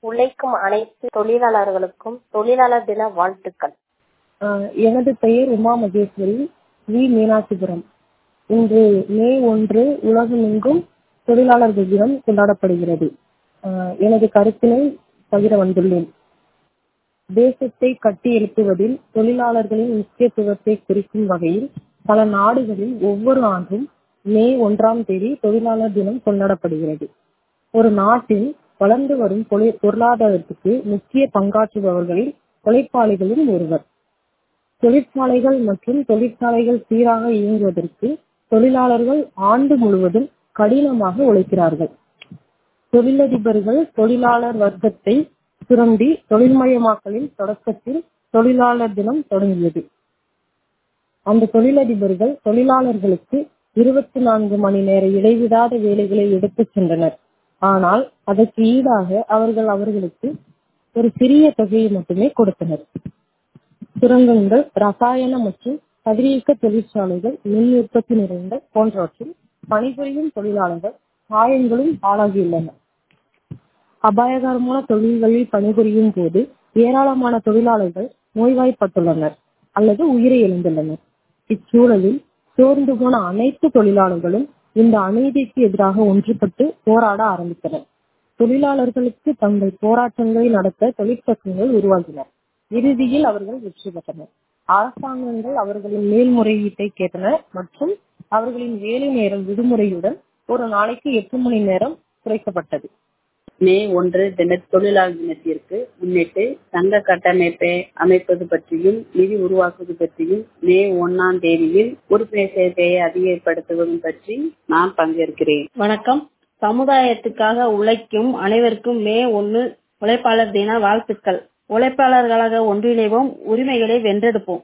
உழைக்கும் அனைத்து தொழிலாளர்களுக்கும் தொழிலாளர் தின வாழ்த்துக்கள் ஆஹ் எனது பெயர் உமா மகேஸ்வரி வி மீனாட்சிபுரம் இன்று மே ஒன்று உலகமெங்கும் தொழிலாளர்கள் தினம் கொண்டாடப்படுகிறது ஆஹ் எனது கருத்தினை பகிர வந்துள்ளேன் தேசத்தை கட்டி எழுப்புவதில் தொழிலாளர்களின் முக்கியத்துவத்தை குறிக்கும் வகையில் பல நாடுகளில் ஒவ்வொரு ஆண்டும் மே ஒன்றாம் தேதி தொழிலாளர் தினம் கொண்டாடப்படுகிறது ஒரு நாட்டின் வளர்ந்து வரும் பொருள்- பொருளாதாரத்துக்கு முக்கிய பங்காற்றுபவர்களில் உழைப்பாளிகளும் ஒருவர் தொழிற்சாலைகள் மற்றும் தொழிற்சாலைகள் சீராக இயங்குவதற்கு தொழிலாளர்கள் ஆண்டு முழுவதும் கடினமாக உழைக்கிறார்கள் தொழிலதிபர்கள் தொழிலாளர் வர்க்கத்தை சுரண்டி தொழில்மயமாக்கலின் தொடக்கத்தில் தொழிலாளர் தினம் தொடங்கியது அந்த தொழிலதிபர்கள் தொழிலாளர்களுக்கு இருபத்தி நான்கு மணி நேர இடைவிடாத வேலைகளை எடுத்துச் சென்றனர் ஆனால் அதற்கு ஈடாக அவர்கள் அவர்களுக்கு ஒரு சிறிய தொகையை மட்டுமே கொடுத்தனர் சுரங்கங்கள் ரசாயன மற்றும் கதிரியக்க தொழிற்சாலைகள் மின் உற்பத்தி நிலையங்கள் போன்றவற்றில் பணிபுரியும் தொழிலாளர்கள் காயங்களும் ஆளாகியுள்ளனர் அபாயகரமான தொழில்களில் பணிபுரியும் போது ஏராளமான தொழிலாளர்கள் நோய்வாய்ப்பட்டுள்ளனர் அல்லது உயிரை இழந்துள்ளனர் இச்சூழலில் சோர்ந்து போன அனைத்து தொழிலாளர்களும் இந்த அநீதிக்கு எதிராக ஒன்றுபட்டு போராட ஆரம்பித்தனர் தொழிலாளர்களுக்கு தங்கள் போராட்டங்களை நடத்த தொழிற்சங்கங்கள் உருவாகின இறுதியில் அவர்கள் வெற்றி பெற்றனர் அரசாங்கங்கள் அவர்களின் மேல்முறையீட்டை கேட்டன மற்றும் அவர்களின் வேலை நேரம் விடுமுறையுடன் ஒரு நாளைக்கு எட்டு மணி நேரம் குறைக்கப்பட்டது மே ஒன்று தின தொழிலாளர் தினத்திற்கு முன்னிட்டு சங்க கட்டமைப்பை அமைப்பது பற்றியும் நிதி உருவாக்குவது பற்றியும் மே ஒன்னாம் தேதியில் உறுப்பினர் சேர்க்கையை அதிகப்படுத்துவது பற்றி நான் பங்கேற்கிறேன் வணக்கம் சமுதாயத்துக்காக உழைக்கும் அனைவருக்கும் மே ஒன்று உழைப்பாளர் தின வாழ்த்துக்கள் உழைப்பாளர்களாக ஒன்றிணைவோம் உரிமைகளை வென்றெடுப்போம்